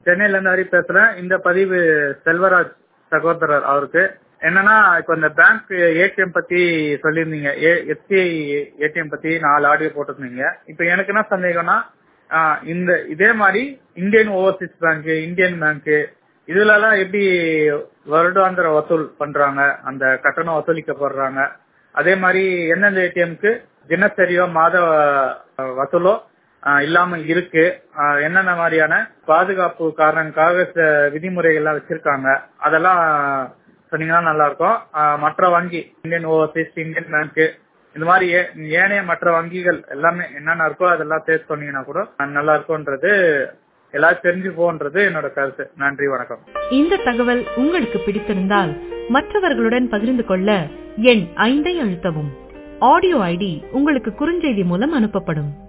சென்னையில இருந்து ஹரி பேசுறேன் இந்த பதிவு செல்வராஜ் சகோதரர் அவருக்கு என்னன்னா இப்ப இந்த பேங்க் ஏடிஎம் பத்தி சொல்லியிருந்தீங்க எஸ்பிஐ ஏடிஎம் பத்தி நாலு ஆடியோ போட்டிருந்தீங்க இப்ப எனக்கு என்ன சந்தேகம்னா ஆஹ் இந்த இதே மாதிரி Indian Overseas Bank Indian Bank இதுல எல்லாம் எப்படி வருடாந்திர வசூல் பண்றாங்க அந்த கட்டணம் வசூலிக்கப்படுறாங்க அதே மாதிரி எந்தெந்த ஏடிஎம்க்கு தினசரியோ மாத அஹ், வசூலோ ஆஹ், இல்லாம இருக்கு ஆஹ், என்னென்ன மாதிரியான பாதுகாப்பு காரணங்களுக்காக ச- விதிமுறைகள்லாம் வச்சிருக்காங்க அதெல்லாம் சொன்னீங்கன்னா நல்லா இருக்கும் ஆஹ், மற்ற வங்கி இந்தியன் ஓவர்சீஸ் இந்தியன் பேங்க் இந்த மாதிரி ஏ- ஏனைய மற்ற வங்கிகள் எல்லாமே என்னென்ன இருக்கோ அதெல்லாம் சேர்த்து சொன்னீங்கன்னா கூட நல்லா இருக்கும்ன்றது எல்லாரும் தெரிஞ்சு போன்றது என்னோட கருத்து நன்றி வணக்கம் இந்த தகவல் உங்களுக்கு பிடித்திருந்தால் மற்றவர்களுடன் பகிர்ந்து கொள்ள எண் ஐந்தை அழுத்தவும் ஆடியோ ஐடி உங்களுக்கு குறுஞ்செய்தி மூலம் அனுப்பப்படும்